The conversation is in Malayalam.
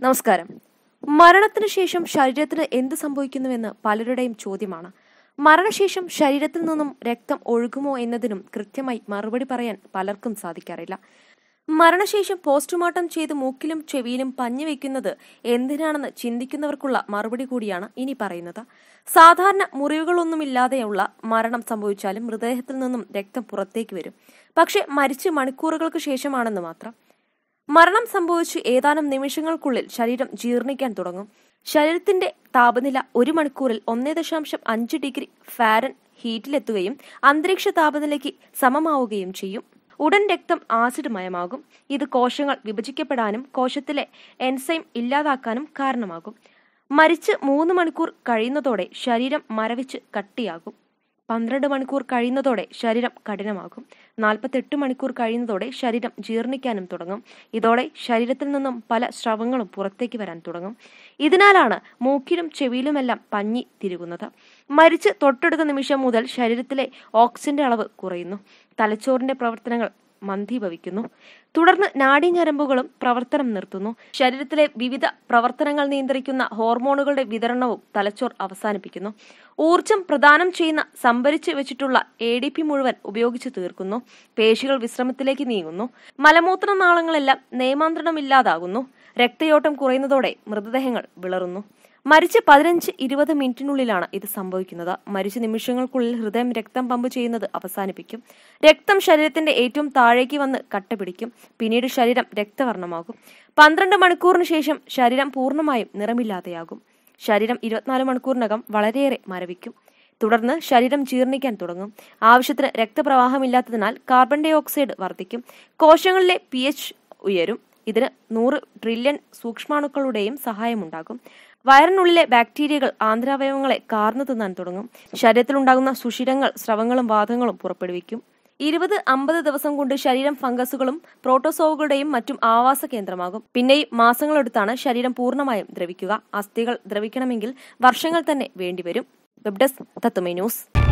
നമസ്കാരം മരണത്തിന് ശേഷം ശരീരത്തിന് എന്ത് സംഭവിക്കുന്നുവെന്ന് പലരുടെയും ചോദ്യമാണ് മരണശേഷം ശരീരത്തിൽ നിന്നും രക്തം ഒഴുകുമോ എന്നതിനും കൃത്യമായി മറുപടി പറയാൻ പലർക്കും സാധിക്കാറില്ല മരണശേഷം പോസ്റ്റ്മോർട്ടം ചെയ്ത് മൂക്കിലും ചെവിയിലും പഞ്ഞു വെക്കുന്നത് എന്തിനാണെന്ന് ചിന്തിക്കുന്നവർക്കുള്ള മറുപടി കൂടിയാണ് ഇനി പറയുന്നത് സാധാരണ മുറിവുകളൊന്നുമില്ലാതെയുള്ള മരണം സംഭവിച്ചാലും മൃതദേഹത്തിൽ നിന്നും രക്തം പുറത്തേക്ക് വരും പക്ഷെ മരിച്ച് മണിക്കൂറുകൾക്ക് ശേഷമാണെന്ന് മാത്രം മരണം സംഭവിച്ച് ഏതാനും നിമിഷങ്ങൾക്കുള്ളിൽ ശരീരം ജീർണിക്കാൻ തുടങ്ങും ശരീരത്തിന്റെ താപനില ഒരു മണിക്കൂറിൽ ഒന്നേ ദശാംശം അഞ്ച് ഡിഗ്രി ഫാരൻ ഹീറ്റിലെത്തുകയും അന്തരീക്ഷ താപനിലയ്ക്ക് സമമാവുകയും ചെയ്യും ഉടൻ രക്തം ആസിഡ് മയമാകും ഇത് കോശങ്ങൾ വിഭജിക്കപ്പെടാനും കോശത്തിലെ എൻസൈം ഇല്ലാതാക്കാനും കാരണമാകും മരിച്ച് മൂന്ന് മണിക്കൂർ കഴിയുന്നതോടെ ശരീരം മരവിച്ച് കട്ടിയാകും പന്ത്രണ്ട് മണിക്കൂർ കഴിയുന്നതോടെ ശരീരം കഠിനമാകും നാൽപ്പത്തെട്ട് മണിക്കൂർ കഴിയുന്നതോടെ ശരീരം ജീർണിക്കാനും തുടങ്ങും ഇതോടെ ശരീരത്തിൽ നിന്നും പല സ്രവങ്ങളും പുറത്തേക്ക് വരാൻ തുടങ്ങും ഇതിനാലാണ് മൂക്കിലും ചെവിയിലുമെല്ലാം പഞ്ഞി തിരുകുന്നത് മരിച്ച് തൊട്ടടുത്ത നിമിഷം മുതൽ ശരീരത്തിലെ ഓക്സിജന്റെ അളവ് കുറയുന്നു തലച്ചോറിന്റെ പ്രവർത്തനങ്ങൾ മന്ദീഭവിക്കുന്നു തുടർന്ന് നാഡീഞരമ്പുകളും പ്രവർത്തനം നിർത്തുന്നു ശരീരത്തിലെ വിവിധ പ്രവർത്തനങ്ങൾ നിയന്ത്രിക്കുന്ന ഹോർമോണുകളുടെ വിതരണവും തലച്ചോർ അവസാനിപ്പിക്കുന്നു ഊർജം പ്രദാനം ചെയ്യുന്ന സംഭരിച്ചു വെച്ചിട്ടുള്ള എ ഡി പി മുഴുവൻ ഉപയോഗിച്ചു തീർക്കുന്നു പേശികൾ വിശ്രമത്തിലേക്ക് നീങ്ങുന്നു മലമൂത്ര നാളങ്ങളെല്ലാം നിയമാന്ത്രണമില്ലാതാകുന്നു രക്തയോട്ടം കുറയുന്നതോടെ മൃതദേഹങ്ങൾ വിളറുന്നു മരിച്ച് പതിനഞ്ച് ഇരുപത് മിനിറ്റിനുള്ളിലാണ് ഇത് സംഭവിക്കുന്നത് മരിച്ച നിമിഷങ്ങൾക്കുള്ളിൽ ഹൃദയം രക്തം പമ്പ് ചെയ്യുന്നത് അവസാനിപ്പിക്കും രക്തം ശരീരത്തിന്റെ ഏറ്റവും താഴേക്ക് വന്ന് കട്ടപിടിക്കും പിന്നീട് ശരീരം രക്തവർണമാകും പന്ത്രണ്ട് മണിക്കൂറിന് ശേഷം ശരീരം പൂർണ്ണമായും നിറമില്ലാതെയാകും ശരീരം ഇരുപത്തിനാല് മണിക്കൂറിനകം വളരെയേറെ മരവിക്കും തുടർന്ന് ശരീരം ജീർണിക്കാൻ തുടങ്ങും ആവശ്യത്തിന് രക്തപ്രവാഹമില്ലാത്തതിനാൽ കാർബൺ ഡൈ ഓക്സൈഡ് വർദ്ധിക്കും കോശങ്ങളിലെ പി ഉയരും ഇതിന് നൂറ് ട്രില്യൺ സൂക്ഷ്മാണുക്കളുടെയും സഹായമുണ്ടാകും വയറിനുള്ളിലെ ബാക്ടീരിയകൾ ആന്തരാവയവങ്ങളെ കാർന്നു തിന്നാൻ തുടങ്ങും ശരീരത്തിലുണ്ടാകുന്ന സുഷിരങ്ങൾ സ്രവങ്ങളും വാദങ്ങളും പുറപ്പെടുവിക്കും ഇരുപത് അമ്പത് ദിവസം കൊണ്ട് ശരീരം ഫംഗസുകളും പ്രോട്ടോസോവുകളുടെയും മറ്റും ആവാസ കേന്ദ്രമാകും പിന്നെയും മാസങ്ങളെടുത്താണ് ശരീരം പൂർണ്ണമായും ദ്രവിക്കുക അസ്ഥികൾ ദ്രവിക്കണമെങ്കിൽ വർഷങ്ങൾ തന്നെ വേണ്ടിവരും വെബ് ഡെസ്ക് തത്തുമൈ ന്യൂസ്